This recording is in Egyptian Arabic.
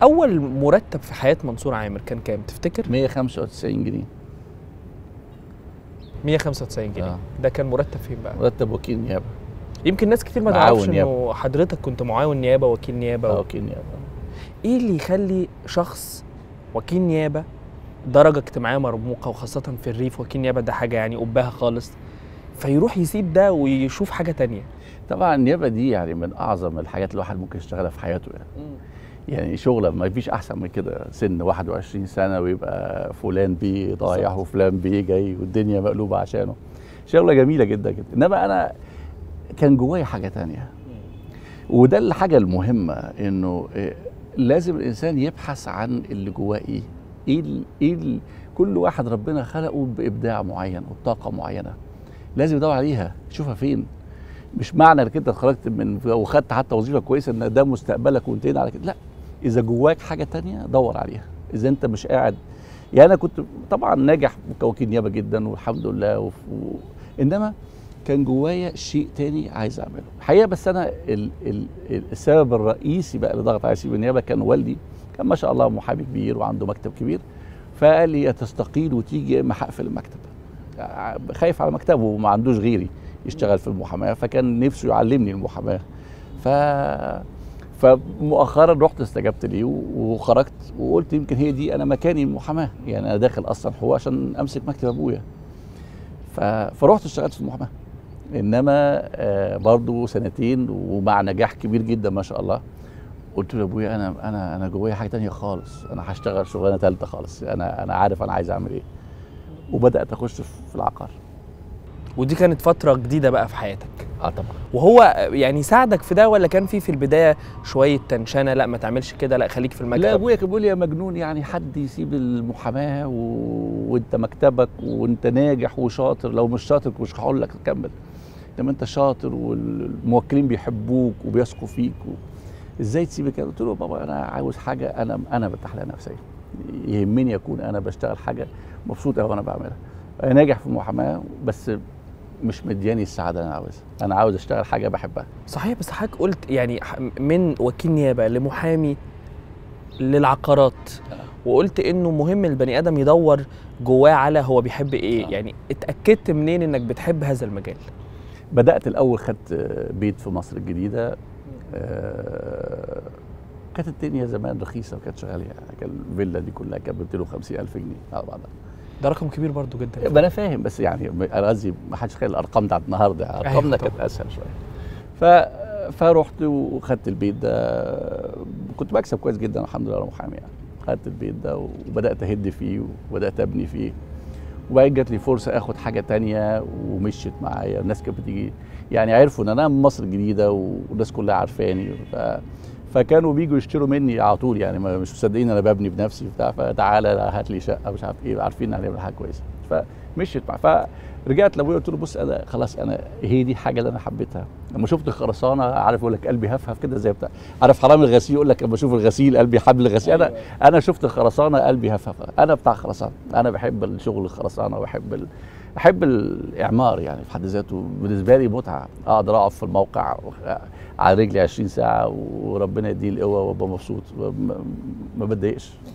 اول مرتب في حياه منصور عامر كان كام تفتكر 195 جنيه 195 جنيه آه. ده كان مرتب فين بقى مرتب وكيل نيابه يمكن ناس كتير ما معاون تعرفش انه نيابة. حضرتك كنت معاون نيابه وكيل نيابه اه و... وكيل نيابه ايه اللي يخلي شخص وكيل نيابه درجه اجتماعيه مرموقه وخاصه في الريف وكيل نيابه ده حاجه يعني قباها خالص فيروح يسيب ده ويشوف حاجه تانية طبعا النيابه دي يعني من اعظم الحاجات اللي الواحد ممكن يشتغلها في حياته يعني يعني شغله ما فيش احسن من كده سن 21 سنه ويبقى فلان بيه ضايع بالظبط. وفلان بيه جاي والدنيا مقلوبه عشانه شغله جميله جدا جدا انما انا كان جوايا حاجه تانية وده الحاجه المهمه انه إيه، لازم الانسان يبحث عن اللي جواه ايه ايه ال- ايه ال- كل واحد ربنا خلقه بابداع معين وبطاقه معينه لازم يدور عليها يشوفها فين مش معنى انك انت اتخرجت من وخدت حتى وظيفه كويسه ان ده مستقبلك وانتهينا على كده لا اذا جواك حاجه تانية دور عليها اذا انت مش قاعد يعني انا كنت طبعا ناجح كوكيل نيابه جدا والحمد لله وف... و... انما كان جوايا شيء تاني عايز اعمله الحقيقه بس انا ال... ال... ال- السبب الرئيسي بقى اللي ضغط على اسيب النيابه كان والدي كان ما شاء الله محامي كبير وعنده مكتب كبير فقال لي يا تستقيل وتيجي يا اما هقفل المكتب ع- خايف على مكتبه وما عندوش غيري يشتغل في المحاماه فكان نفسه يعلمني المحاماه ف فمؤخرا رحت استجبت ليه و- وخرجت وقلت يمكن هي دي انا مكاني المحاماه يعني انا داخل اصلا حقوق عشان امسك مكتب ابويا ف... فرحت اشتغلت في المحاماه انما آه برضو سنتين ومع نجاح كبير جدا ما شاء الله قلت له يا ابويا انا انا انا جوايا حاجه تانية خالص انا هشتغل شغلانه ثالثه خالص انا انا عارف انا عايز اعمل ايه وبدات اخش في العقار ودي كانت فتره جديده بقى في حياتك اه طبعا وهو يعني ساعدك في ده ولا كان في في البدايه شويه تنشنه لا ما تعملش كده لا خليك في لا المكتب ابويا كان بيقول لي يا مجنون يعني حد يسيب المحاماه و... وانت مكتبك وانت ناجح وشاطر لو مش شاطر مش هقول لك كمل انما انت شاطر والموكلين بيحبوك وبيثقوا فيك و... ازاي تسيب كده قلت له بابا انا عاوز حاجه انا انا برتاح لها نفسيا يهمني اكون انا بشتغل حاجه مبسوط قوي وانا بعملها أنا ناجح في المحاماه بس مش مدياني السعاده اللي انا عاوزها انا عاوز اشتغل حاجه بحبها صحيح بس حضرتك قلت يعني ح- من وكيل نيابه لمحامي للعقارات وقلت انه مهم البني ادم يدور جواه على هو بيحب ايه آه. يعني اتاكدت منين انك بتحب هذا المجال بدات الاول خدت آه، بيت في مصر الجديده آه، كانت الدنيا زمان رخيصه وكانت غاليه كان الفيلا دي كلها كانت ب 250 الف جنيه على بعضها ده رقم كبير برضو جدا ما انا فاهم بس يعني انا قصدي ما حدش خيل الارقام بتاعت النهارده ارقامنا طبعا. كانت اسهل شويه ف فرحت وخدت البيت ده كنت بكسب كويس جدا الحمد لله انا محامي يعني خدت البيت ده وبدات اهد فيه وبدات ابني فيه وبعدين جات لي فرصه اخد حاجه تانية ومشيت معايا الناس كانت بتيجي يعني عرفوا ان انا من مصر الجديده والناس كلها عارفاني ف... فكانوا بيجوا يشتروا مني على طول يعني ما- مش مصدقين انا ببني بنفسي بتاع فتعالى هات لي شقه مش عارف ايه عارفين ان هنعمل حاجه كويسه فمشيت مع فرجعت لابويا قلت له بص انا خلاص انا هي دي حاجه اللي انا حبيتها لما شفت الخرسانه عارف يقول لك قلبي هفهف كده زي بتاع عارف حرام الغسيل يقول لك لما اشوف الغسيل قلبي حبل الغسيل انا انا شفت الخرسانه قلبي هفهف انا بتاع خرسانه انا بحب الشغل الخرسانه وبحب ال... احب الاعمار يعني في حد ذاته بالنسبه لي متعه اقدر اقف في الموقع على رجلي 20 ساعه وربنا يديني القوه وابقى مبسوط ما- ما بتضايقش